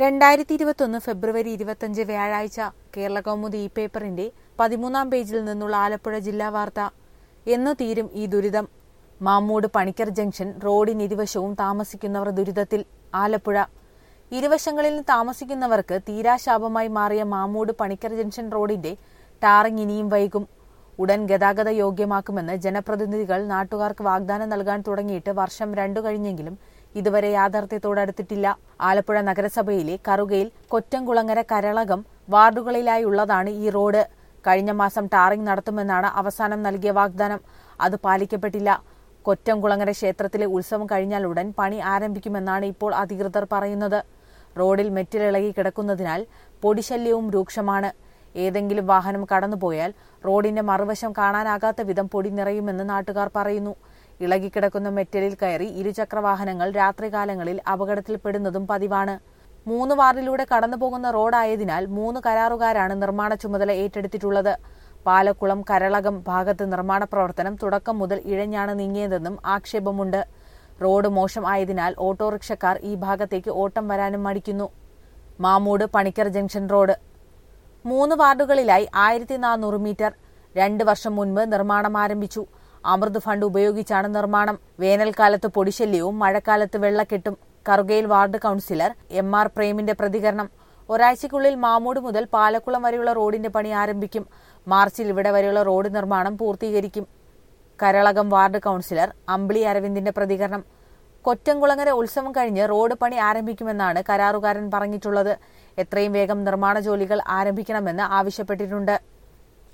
രണ്ടായിരത്തി ഇരുപത്തൊന്ന് ഫെബ്രുവരി ഇരുപത്തഞ്ച് വ്യാഴാഴ്ച കേരള കൗമുദി ഇ പേപ്പറിന്റെ പതിമൂന്നാം പേജിൽ നിന്നുള്ള ആലപ്പുഴ ജില്ലാ വാർത്ത എന്നു തീരും ഈ ദുരിതം മാമ്മൂട് പണിക്കർ ജംഗ്ഷൻ റോഡിനിരുവശവും താമസിക്കുന്നവർ ദുരിതത്തിൽ ആലപ്പുഴ ഇരുവശങ്ങളിൽ താമസിക്കുന്നവർക്ക് തീരാശാപമായി മാറിയ മാമ്മൂട് പണിക്കർ ജംഗ്ഷൻ റോഡിന്റെ ടാറിംഗ് ഇനിയും വൈകും ഉടൻ ഗതാഗത യോഗ്യമാക്കുമെന്ന് ജനപ്രതിനിധികൾ നാട്ടുകാർക്ക് വാഗ്ദാനം നൽകാൻ തുടങ്ങിയിട്ട് വർഷം രണ്ടു കഴിഞ്ഞെങ്കിലും ഇതുവരെ യാഥാർത്ഥ്യത്തോടടുത്തിട്ടില്ല ആലപ്പുഴ നഗരസഭയിലെ കറുകയിൽ കൊറ്റംകുളങ്ങര കരളകം വാർഡുകളിലായുള്ളതാണ് ഈ റോഡ് കഴിഞ്ഞ മാസം ടാറിംഗ് നടത്തുമെന്നാണ് അവസാനം നൽകിയ വാഗ്ദാനം അത് പാലിക്കപ്പെട്ടില്ല കൊറ്റംകുളങ്ങര ക്ഷേത്രത്തിലെ ഉത്സവം കഴിഞ്ഞാൽ ഉടൻ പണി ആരംഭിക്കുമെന്നാണ് ഇപ്പോൾ അധികൃതർ പറയുന്നത് റോഡിൽ മെറ്റിലിളകി കിടക്കുന്നതിനാൽ പൊടിശല്യവും രൂക്ഷമാണ് ഏതെങ്കിലും വാഹനം കടന്നുപോയാൽ റോഡിന്റെ മറുവശം കാണാനാകാത്ത വിധം പൊടി നിറയുമെന്ന് നാട്ടുകാർ പറയുന്നു ഇളകിക്കിടക്കുന്ന മെറ്റലിൽ കയറി ഇരുചക്ര വാഹനങ്ങൾ രാത്രികാലങ്ങളിൽ അപകടത്തിൽപ്പെടുന്നതും പതിവാണ് മൂന്ന് വാർഡിലൂടെ കടന്നുപോകുന്ന റോഡായതിനാൽ മൂന്ന് കരാറുകാരാണ് നിർമ്മാണ ചുമതല ഏറ്റെടുത്തിട്ടുള്ളത് പാലക്കുളം കരളകം ഭാഗത്ത് നിർമ്മാണ പ്രവർത്തനം തുടക്കം മുതൽ ഇഴഞ്ഞാണ് നീങ്ങിയതെന്നും ആക്ഷേപമുണ്ട് റോഡ് മോശം ആയതിനാൽ ഓട്ടോറിക്ഷക്കാർ ഈ ഭാഗത്തേക്ക് ഓട്ടം വരാനും മടിക്കുന്നു മാമൂട് പണിക്കർ ജംഗ്ഷൻ റോഡ് മൂന്ന് വാർഡുകളിലായി ആയിരത്തി നാനൂറ് മീറ്റർ രണ്ട് വർഷം മുൻപ് നിർമ്മാണം ആരംഭിച്ചു അമൃത് ഫണ്ട് ഉപയോഗിച്ചാണ് നിർമ്മാണം വേനൽക്കാലത്ത് പൊടിശല്യവും മഴക്കാലത്ത് വെള്ളക്കെട്ടും കറുകയിൽ വാർഡ് കൌൺസിലർ എം ആർ പ്രേമിന്റെ പ്രതികരണം ഒരാഴ്ചയ്ക്കുള്ളിൽ മാമൂട് മുതൽ പാലക്കുളം വരെയുള്ള റോഡിന്റെ പണി ആരംഭിക്കും മാർച്ചിൽ ഇവിടെ വരെയുള്ള റോഡ് നിർമ്മാണം പൂർത്തീകരിക്കും കരളകം വാർഡ് കൌൺസിലർ അമ്പിളി അരവിന്ദിന്റെ പ്രതികരണം കൊറ്റംകുളങ്ങര ഉത്സവം കഴിഞ്ഞ് റോഡ് പണി ആരംഭിക്കുമെന്നാണ് കരാറുകാരൻ പറഞ്ഞിട്ടുള്ളത് എത്രയും വേഗം നിർമ്മാണ ജോലികൾ ആരംഭിക്കണമെന്ന് ആവശ്യപ്പെട്ടിട്ടുണ്ട്